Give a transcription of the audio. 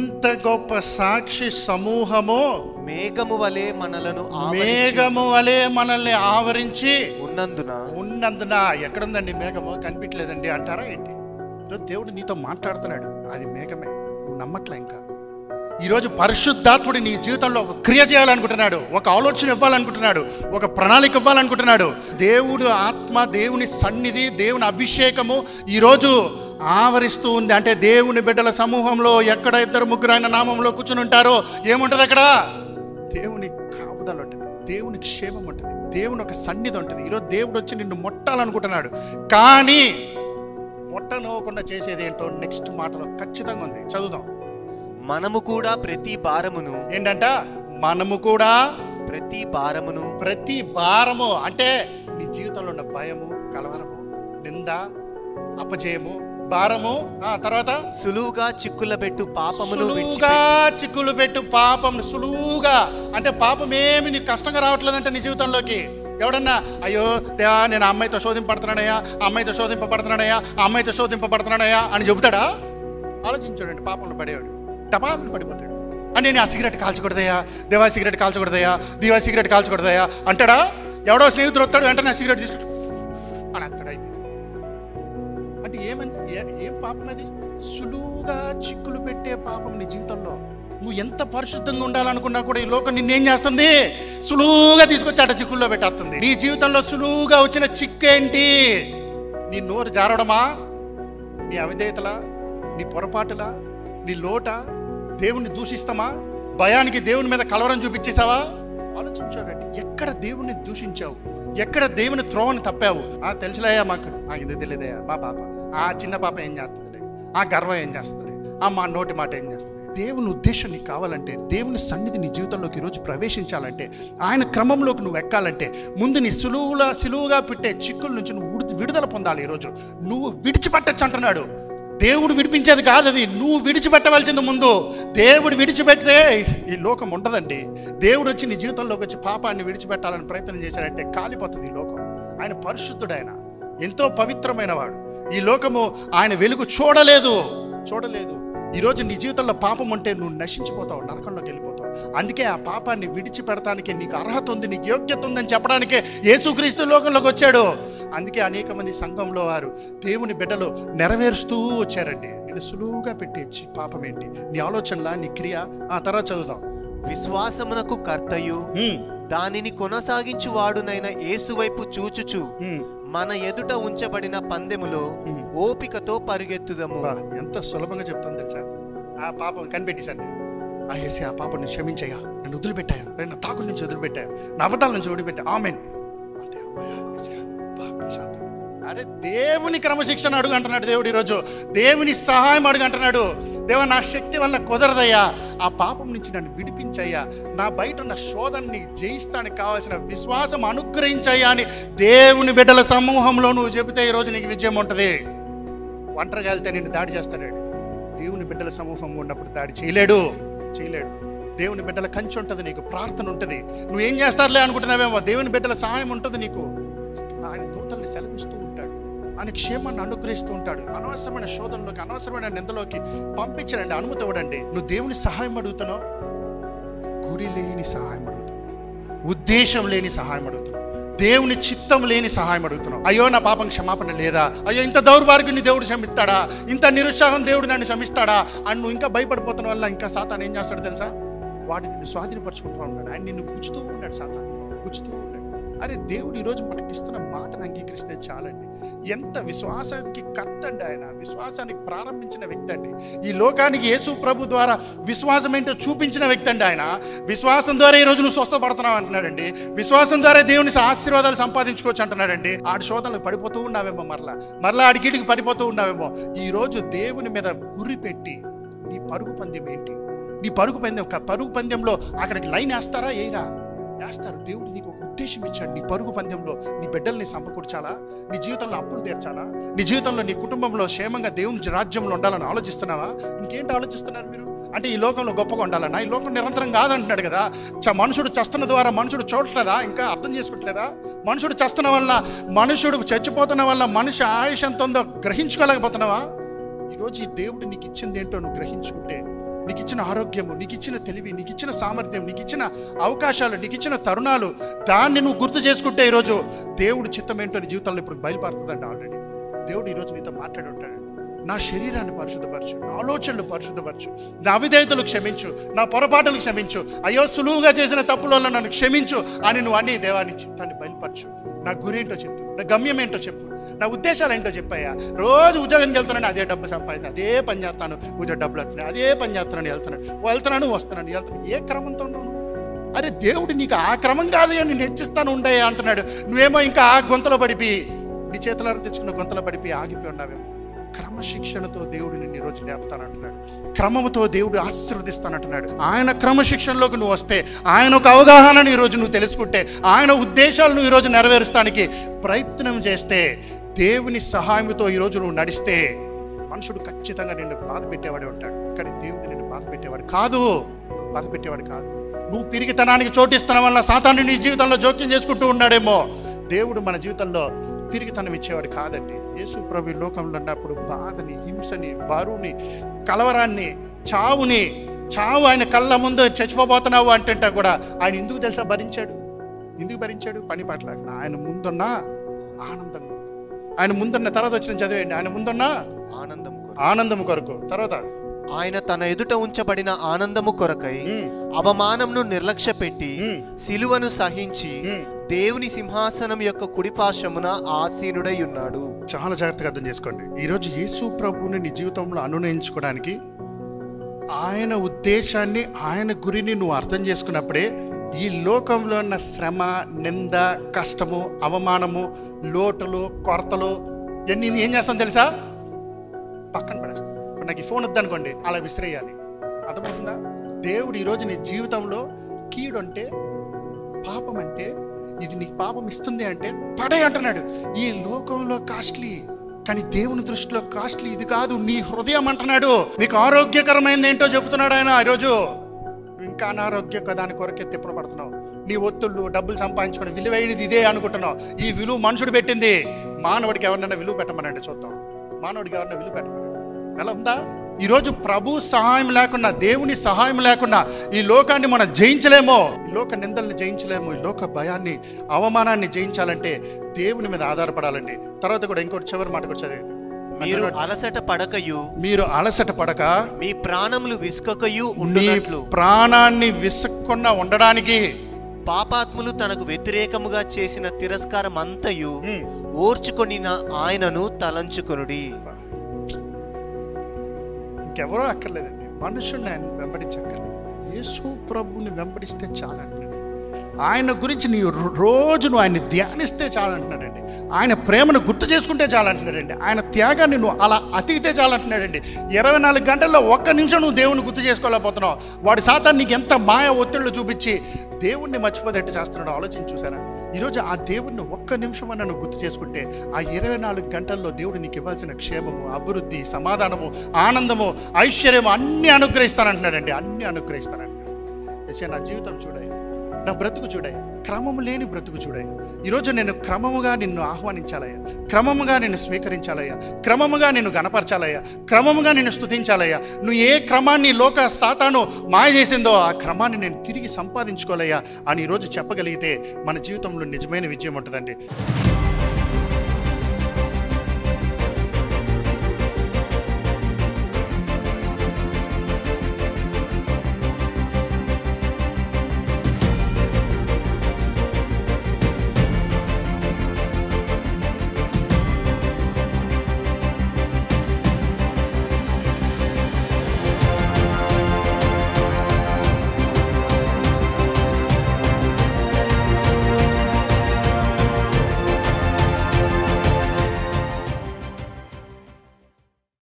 ఎంత గొప్ప సాక్షి సమూహము మేఘము వలె మనలను ఆవరించి మేఘము వలె మనల్ని ఆవరించి ఉన్నందున ఉన్నందున ఎక్కడుందండి మేఘము కనిపించలేదండి అంటారా ఏంటి ఈరోజు దేవుడు నీతో మాట్లాడుతున్నాడు అది మేఘమే నువ్వు నమ్మట్లే ఇంకా ఈరోజు పరిశుద్ధాత్ముడు నీ జీవితంలో ఒక క్రియ చేయాలనుకుంటున్నాడు ఒక ఆలోచన ఇవ్వాలనుకుంటున్నాడు ఒక ప్రణాళిక ఇవ్వాలనుకుంటున్నాడు దేవుడు ఆత్మ దేవుని సన్నిధి దేవుని అభిషేకము ఈరోజు ఆవరిస్తూ ఉంది అంటే దేవుని బిడ్డల సమూహంలో ఎక్కడ ఇద్దరు ముగ్గురు ఆయన నామంలో కూర్చుని ఉంటారో ఏముంటుంది అక్కడ దేవుని కాపుదల ఉంటుంది దేవుని క్షేమం ఉంటుంది దేవుని ఒక సన్నిధి ఉంటుంది ఈరోజు దేవుడు వచ్చి నిన్ను మొట్టాలనుకుంటున్నాడు కానీ మొట్టనోకుండా చేసేది ఏంటో నెక్స్ట్ మాటలో ఖచ్చితంగా ఉంది చదువుదాం మనము కూడా ప్రతి భారమును ఏంటంట మనము కూడా ప్రతి భారమును ప్రతి భారము అంటే నీ జీవితంలో ఉన్న భయము కలవరము నింద అపజయము భారము ఆ తర్వాత సులువుగా చిక్కులబెట్టు పాపమును సులువుగా విడిచిపెట్టి చిక్కులు పెట్టు పాపం సులువుగా అంటే పాపం ఏమి నీకు కష్టంగా రావట్లేదంటే నీ జీవితంలోకి ఎవడన్నా అయ్యో దేవా నేను ఆ అమ్మాయితో శోధింపడుతున్నానయ్యా ఆ అమ్మాయితో శోధింపబడుతున్నానయ్యా ఆ అమ్మాయితో శోధింపబడుతున్నానయ్యా అని చెబుతాడా ఆలోచించాడండి పాపంలో పడేవాడు టపాలను పడిపోతాడు అని నేను ఆ సిగరెట్ కాల్చకూడదయ్యా దేవా సిగరెట్ కాల్చకూడదయ్యా దివా సిగరెట్ కాల్చకూడదయ్యా అంటాడా ఎవడో స్నేహితుడు వస్తాడు వెంటనే ఆ సిగరెట్ తీసుకుంటాడు అని అంతాడు అయిపోయింది అంటే ఏమని ఏ- ఏం పాపం అది సులువుగా చిక్కులు పెట్టే పాపం నీ జీవితంలో నువ్వు ఎంత పరిశుద్ధంగా ఉండాలనుకున్నా కూడా ఈ లోకం నిన్నేం చేస్తుంది సులువుగా తీసుకొచ్చి అట చిక్కుల్లో పెట్టేస్తుంది నీ జీవితంలో సులువుగా వచ్చిన చిక్కేంటి నీ నోరు జారడమా నీ అవిధేయతలా నీ పొరపాటులా నీ లోట దేవుణ్ణి దూషిస్తామా భయానికి దేవుని మీద కలవరం చూపించేసావా ఆలోచించాడండి ఎక్కడ దేవుణ్ణి దూషించావు ఎక్కడ దేవుని త్రోవని తప్పావు ఆ తెలుసులేయా మాకు ఆ ఇది తెలియదయ్యా మా పాప ఆ చిన్న పాప ఏం చేస్తుంది ఆ గర్వం ఏం చేస్తుంది ఆ మా నోటి మాట ఏం చేస్తుంది దేవుని ఉద్దేశం నీకు కావాలంటే దేవుని సన్నిధి నీ జీవితంలోకి ఈరోజు ప్రవేశించాలంటే ఆయన క్రమంలోకి నువ్వు ఎక్కాలంటే ముందు నీ సులువుగా సులువుగా పెట్టే చిక్కుల నుంచి నువ్వు విడుదల- విడుదల పొందాలి ఈరోజు నువ్వు విడిచిపెట్టచ్చు అంటున్నాడు దేవుడు విడిపించేది కాదు అది నువ్వు విడిచిపెట్టవలసింది ముందు దేవుడు విడిచిపెడితే ఈ లోకం ఉండదండి దేవుడు వచ్చి నీ జీవితంలోకి వచ్చి పాపాన్ని విడిచిపెట్టాలని ప్రయత్నం చేశాడంటే కాలిపోతుంది ఈ లోకం ఆయన పరిశుద్ధుడు ఆయన ఎంతో పవిత్రమైన వాడు ఈ లోకము ఆయన వెలుగు చూడలేదు చూడలేదు ఈరోజు నీ జీవితంలో పాపం ఉంటే నువ్వు నశించిపోతావు నరకంలోకి వెళ్ళిపోతావు అందుకే ఆ పాపాన్ని విడిచిపెడటానికి నీకు అర్హత ఉంది నీకు యోగ్యత ఉందని చెప్పడానికే యేసుక్రీస్తు లోకంలోకి వచ్చాడు అందుకే అనేక మంది సంఘంలో వారు దేవుని బిడ్డలు నెరవేరుస్తూ వచ్చారండి నేను సులువుగా పెట్టేచ్చి పాపం ఏంటి నీ ఆలోచనలా నీ క్రియ ఆ తర్వాత చదువుదాం విశ్వాసమునకు కర్తయు హ్మ్, దానిని కొనసాగించు వాడునైన యేసు వైపు చూచుచు హ్మ్. మన ఎదుట ఉంచబడిన పందెములో Hmm. ఓపికతో పరుగెత్తుదము బా, ఎంత సులభంగా చెప్తాను తెలుసా ఆ పాపం కనిపెట్టేశాను నేను ఆ ఏసీ ఆ పాపను క్షమించయ్యా నన్ను వదిలిపెట్టాయా నా తాకుడి నుంచి వదిలిపెట్టాయా నా అబద్ధాల నుంచి వదిలిపెట్టా ఆమెన్ అంతే అమ్మాయ్యా, యేసయ్యా, బా, ప్రశాంతం. అరే దేవుని క్రమశిక్షణ అడుగు అంటున్నాడు దేవుడు ఈరోజు దేవుని సహాయం అడుగు అంటున్నాడు దేవ నా శక్తి వల్ల కుదరదయ్యా ఆ పాపం నుంచి నన్ను విడిపించయ్యా నా బయట ఉన్న శోధనని జయిస్తానికి కావాల్సిన విశ్వాసం అనుగ్రహించయ్యా అని దేవుని బిడ్డల సమూహంలో నువ్వు చెబితే ఈరోజు నీకు విజయం ఉంటుంది ఒంటరిగా వెళ్తే నిన్ను దాడి చేస్తాడు దేవుని బిడ్డల సమూహం ఉన్నప్పుడు దాడి చేయలేడు చేయలేడు దేవుని బిడ్డల కంచి ఉంటుంది నీకు ప్రార్థన ఉంటుంది నువ్వేం చేస్తారులే అనుకుంటున్నావేమో దేవుని బిడ్డల సహాయం ఉంటుంది నీకు ఆయన దూతల్ని సెలవిస్తూ ఉంటాడు ఆయన క్షేమాన్ని అనుగ్రహిస్తూ ఉంటాడు అనవసరమైన శోధనలోకి అనవసరమైన నిందలోకి పంపించడండి అనుమతి ఇవ్వడండి నువ్వు దేవుని సహాయం అడుగుతున్నావు గురి లేని సహాయం అడుగుతున్నావు ఉద్దేశం లేని సహాయం అడుగుతున్నావు దేవుని చిత్తం లేని సహాయం అడుగుతున్నావు అయ్యో నా పాపం క్షమాపణ లేదా అయ్యో ఇంత దౌర్భాగ్యుని దేవుడు క్షమిస్తాడా ఇంత నిరుత్సాహం దేవుడు నన్ను క్షమిస్తాడా అని నువ్వు ఇంకా భయపడిపోతున్న వల్ల ఇంకా సాతాన్ ఏం చేస్తాడు తెలుసా వాడు నిన్ను స్వాధీనపరచుకుంటూ ఉన్నాడు ఆయన నిన్ను గుచ్చుతూ ఉన్నాడు సాతాన్ గుచ్చుతూ ఉన్నాడు అరే దేవుడు ఈరోజు మనకి ఇస్తున్న మాటను అంగీకరిస్తే చాలండి ఎంత విశ్వాసానికి కర్త అండి ఆయన విశ్వాసానికి ప్రారంభించిన వ్యక్తి అండి ఈ లోకానికి యేసు ప్రభు ద్వారా విశ్వాసం ఏంటో చూపించిన వ్యక్తి అండి ఆయన విశ్వాసం ద్వారా ఈ రోజు నువ్వు స్వస్థపడుతున్నావు అంటున్నాడండి విశ్వాసం ద్వారా దేవుని ఆశీర్వాదాలు సంపాదించుకోవచ్చు అంటున్నాడండి ఆడి శోధనలకు పడిపోతూ ఉన్నావేమో మరలా మరలా ఆడి గీడికి పడిపోతూ ఉన్నావేమో ఈ రోజు దేవుని మీద గురి పెట్టి నీ పరుగు పందెం ఏంటి నీ పరుగు పందెం క- పరుగు పందెంలో అక్కడికి లైన్ వేస్తారా వేయరా వేస్తారు దేవుడు నీకు ఒక ఉద్దేశం ఇచ్చాడు నీ పరుగు పందెంలో నీ బిడ్డల్ని సమకూర్చాలా నీ జీవితంలో అప్పులు తీర్చాలా నీ జీవితంలో నీ కుటుంబంలో క్షేమంగా దేవుని రాజ్యంలో ఉండాలని ఆలోచిస్తున్నావా ఇంకేంటి ఆలోచిస్తున్నారు మీరు అంటే ఈ లోకంలో గొప్పగా ఉండాలన్నా ఈ లోకం నిరంతరం కాదంటున్నాడు కదా చ మనుషుడు చస్తున్న ద్వారా మనుషుడు చూడట్లేదా ఇంకా అర్థం చేసుకోవట్లేదా మనుషుడు చస్తున్న వల్ల మనుషుడు చచ్చిపోతున్న వల్ల మనిషి ఆయుష్ ఎంత ఉందో గ్రహించుకోలేకపోతున్నావా ఈరోజు ఈ దేవుడు నీకు ఇచ్చింది ఏంటో నువ్వు గ్రహించుకుంటే నీకు ఇచ్చిన ఆరోగ్యము నీకు ఇచ్చిన తెలివి నీకు ఇచ్చిన సామర్థ్యం నీకు ఇచ్చిన అవకాశాలు నీకు ఇచ్చిన తరుణాలు దాన్ని నువ్వు గుర్తు చేసుకుంటే ఈరోజు దేవుడు చిత్తం ఏంటో నీ జీవితంలో ఇప్పుడు బయలుపడుతుందండి ఆల్రెడీ దేవుడు ఈరోజు నీతో మాట్లాడి ఉంటాడు నా శరీరాన్ని పరిశుద్ధపరచు నా ఆలోచనలు పరిశుద్ధపరచు నా అవిధేయతలు క్షమించు నా పొరపాటులు క్షమించు అయ్యో సులువుగా చేసిన తప్పులలో నన్ను క్షమించు అని నువ్వు అన్ని దేవాన్ని చిత్తాన్ని బయలుపరచు నా గురి ఏంటో చెప్పు నా గమ్యం ఏంటో చెప్పు నా ఉద్దేశాలు ఏంటో చెప్పాయా రోజు ఉద్యోగానికి వెళ్తున్నాను అదే డబ్బు సంపాదించి అదే పని చేస్తాను ఉద్యోగ డబ్బులు వస్తున్నాయి అదే పని చేస్తున్నాను వెళ్తున్నాను వెళ్తున్నాను వస్తున్నాను వెళ్తున్నాను ఏ క్రమంతో ఉన్నావు నువ్వు? అరే దేవుడు నీకు ఆ క్రమం కాదు అని నేను హెచ్చిస్తాను ఉండే అంటున్నాడు నువ్వేమో ఇంకా ఆ గొంతలో పడిపి నీ చేతులారా తెచ్చుకున్న గొంతలో పడిపి ఆగిపోయి ఉన్నావేమో క్రమశిక్షణతో దేవుడు నిన్ను ఈరోజు లేపుతానంటున్నాడు క్రమముతో దేవుడు ఆశీర్వదిస్తానంటున్నాడు ఆయన క్రమశిక్షణలోకి నువ్వు వస్తే ఆయన ఒక అవగాహనను ఈరోజు నువ్వు తెలుసుకుంటే ఆయన ఉద్దేశాలను ఈరోజు నెరవేరుస్తానికి ప్రయత్నం చేస్తే దేవుని సహాయంతో ఈరోజు నువ్వు నడిస్తే మనుషుడు ఖచ్చితంగా నిన్ను బాధ పెట్టేవాడే ఉంటాడు కానీ దేవుడు నిన్ను బాధ పెట్టేవాడు కాదు బాధ పెట్టేవాడు కాదు నువ్వు పిరిగితనానికి చోటిస్తున్న వల్ల సాతాను నీ జీవితంలో జోక్యం చేసుకుంటూ ఉన్నాడేమో దేవుడు మన జీవితంలో పిరిగితనం ఇచ్చేవాడు కాదండి యేసు ప్రభు ఈ లోకంలో ఉన్నప్పుడు బాధని హింసని బరువుని కలవరాన్ని చావుని చావు ఆయన కళ్ళ ముందు చచ్చిపోబోతున్నావు అంటుంటా కూడా ఆయన ఎందుకు తెలుసా భరించాడు ఎందుకు భరించాడు పని పట్ల ఆయన ముందున్న ఆనందం ఆయన ముందున్న తర్వాత వచ్చిన చదివేయండి ఆయన ముందున్న ఆనందము కొరకు ఆనందం కొరకు తర్వాత ఆయన తన ఎదుట ఉంచబడిన ఆనందము కొరకై ఉమ్, అవమానంను నిర్లక్ష్య పెట్టి ఉమ్, సిలువను సహించి ఉమ్. దేవుని సింహాసనం యొక్క కుడిపాశమున ఆసీనుడై ఉన్నాడు చాలా జాగ్రత్తగా అర్థం చేసుకోండి ఈరోజు యేసు ప్రభుని నీ జీవితంలో అనునయించుకోవడానికి ఆయన ఉద్దేశాన్ని ఆయన గురిని నువ్వు అర్థం చేసుకున్నప్పుడే ఈ లోకంలో ఉన్న శ్రమ నింద కష్టము అవమానము లోటులు కొరతలు ఇవన్నీ ఏం చేస్తాం తెలుసా పక్కన పడేస్తాం ఇప్పుడు నాకు ఈ ఫోన్ వద్దనుకోండి అలా విసిరేయాలి అర్థమవుతుందా దేవుడు ఈరోజు నీ జీవితంలో కీడు అంటే పాపం అంటే ఇది నీకు పాపం ఇస్తుంది అంటే పడే అంటున్నాడు ఈ లోకంలో కాస్ట్లీ కానీ దేవుని దృష్టిలో కాస్ట్లీ ఇది కాదు నీ హృదయం అంటున్నాడు నీకు ఆరోగ్యకరమైనది ఏంటో చెబుతున్నాడు ఆయన ఈరోజు నువ్వు ఇంకా అనారోగ్య దాని కొరకే తిప్పలు పడుతున్నావు నీ ఒత్తుళ్ళు డబ్బులు సంపాదించుకుని విలువైనది ఇదే అనుకుంటున్నావు ఈ విలువ మనుషుడు పెట్టింది మానవుడికి ఎవరినైనా విలువ పెట్టమనండి చూద్దాం మానవుడికి ఎవరైనా విలువ పెట్టమనండి ఎలా ఉందా ఈరోజు ప్రభు సహాయం లేకుండా దేవుని సహాయం లేకుండా ఈ లోకాన్ని మనం జయించలేమో ఈ లోక నిందల్ని జయించలేము ఈ లోక భయాన్ని అవమానాన్ని జయించాలంటే దేవుని మీద ఆధారపడాలండి తర్వాత కూడా ఇంకోటి చివరి మాట కూడా చదివండి మీరు అలసట పడకయు మీరు అలసట పడక మీ ప్రాణములు విసుకకయు మీ ఉండునట్లు ప్రాణాన్ని విసక్కుండా ఉండడానికి పాపాత్ములు తనకు వ్యతిరేకముగా చేసిన తిరస్కారం అంతయు ఉమ్, ఓర్చుకొనిన ఆయనను తలంచుకొనుడి ఇంకెవరో అక్కర్లేదండి మనుషుల్ని ఆయన వెంబడించక్కర్లేదు యేసు ప్రభుని వెంబడిస్తే చాలంటున్నాడు ఆయన గురించి నీ రో- రోజు నువ్వు ఆయన్ని ధ్యానిస్తే చాలంటున్నాడండి ఆయన ప్రేమను గుర్తు చేసుకుంటే చాలంటున్నాడండి ఆయన త్యాగాన్ని నువ్వు అలా అతికితే చాలంటున్నాడండి ఇరవై నాలుగు గంటల్లో ఒక్క నిమిషం నువ్వు దేవుని గుర్తు చేసుకోలేకపోతున్నావు వాడి శాతాన్ని నీకు ఎంత మాయ ఒత్తిళ్ళు చూపించి దేవుణ్ణి మర్చిపోదేట్టు చేస్తున్నాడు ఆలోచించి చూసారా ఈరోజు ఆ దేవుణ్ణి ఒక్క నిమిషం అన్న నువ్వు గుర్తు చేసుకుంటే ఆ ఇరవై నాలుగు గంటల్లో దేవుడు నీకు ఇవ్వాల్సిన క్షేమము అభివృద్ధి సమాధానము ఆనందము ఐశ్వర్యము అన్ని అనుగ్రహిస్తానంటున్నాడండి అన్ని అనుగ్రహిస్తానంటున్నాడు ఎసే నా జీవితం చూడాయి నా బ్రతుకు చూడాయి క్రమము లేని బ్రతుకు చూడాయి ఈరోజు నేను క్రమముగా నిన్ను ఆహ్వానించాలయ్యా క్రమముగా నిన్ను స్వీకరించాలయ్యా క్రమముగా నిన్ను గణపరచాలయ్యా క్రమముగా నిన్ను స్తుతించాలయ్యా నువ్వు ఏ క్రమాన్ని లోక సాతాను మాయ చేసిందో ఆ క్రమాన్ని నేను తిరిగి సంపాదించుకోలయ్యా అని ఈరోజు చెప్పగలిగితే మన జీవితంలో నిజమైన విజయం ఉంటుందండి